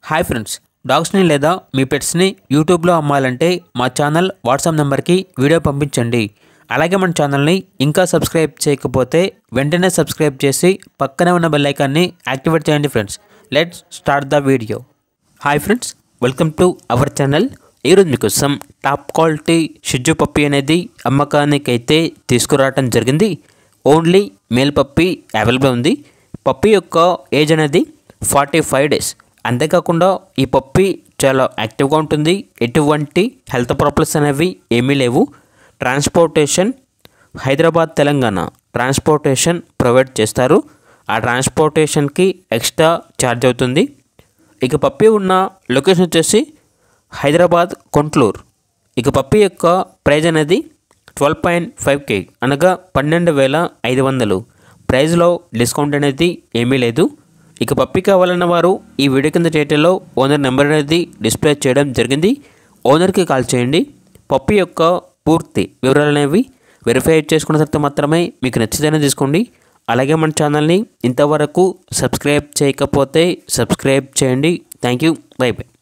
hi friends డాగ్స్ని లేదా మీ పెట్స్ని యూట్యూబ్లో అమ్మాలంటే మా ఛానల్ వాట్సాప్ నెంబర్కి వీడియో పంపించండి అలాగే మన ఛానల్ని ఇంకా సబ్స్క్రైబ్ చేయకపోతే వెంటనే సబ్స్క్రైబ్ చేసి పక్కనే ఉన్న బెల్ ఐకాన్ని యాక్టివేట్ చేయండి friends let's start the video hi friends welcome to our channel ఈరోజు మీకోసం టాప్ క్వాలిటీ షిజ్జు పప్పి అనేది అమ్మకానికైతే తీసుకురావటం జరిగింది ఓన్లీ మేల్ పప్పి అవైలబుల్ ఉంది పప్పి యొక్క ఏజ్ అనేది ఫార్టీ ఫైవ్ డేస్ అంతేకాకుండా ఈ పప్పి చాలా యాక్టివ్గా ఉంటుంది ఎటువంటి హెల్త్ ప్రాబ్లమ్స్ అనేవి ఏమీ లేవు transportation Hyderabad Telangana transportation provide చేస్తారు ఆ ట్రాన్స్పోర్టేషన్కి ఎక్స్ట్రా ఛార్జ్ అవుతుంది ఇక పప్పి ఉన్న లొకేషన్ వచ్చేసి హైదరాబాద్ కొంట్లూరు ఇక పప్పి యొక్క ప్రైజ్ అనేది ట్వెల్వ్ పాయింట్ ఫైవ్ కే అనగా పన్నెండు వేల ఐదు వందలు ప్రైజ్లో డిస్కౌంట్ అనేది ఏమీ లేదు ఇక పప్పి కావాలన్న వారు ఈ వీడియో కింద టైటిల్లో ఓనర్ నెంబర్ అనేది డిస్ప్లే చేయడం జరిగింది ఓనర్కి కాల్ చేయండి పప్పి యొక్క పూర్తి వివరాలు అనేవి వెరిఫై చేసుకున్న తర్వాత మాత్రమే మీకు నచ్చితేనే తీసుకోండి అలాగే మన ఛానల్ని ఇంతవరకు సబ్స్క్రైబ్ చేయకపోతే సబ్స్క్రైబ్ చేయండి థ్యాంక్ యూ బై బై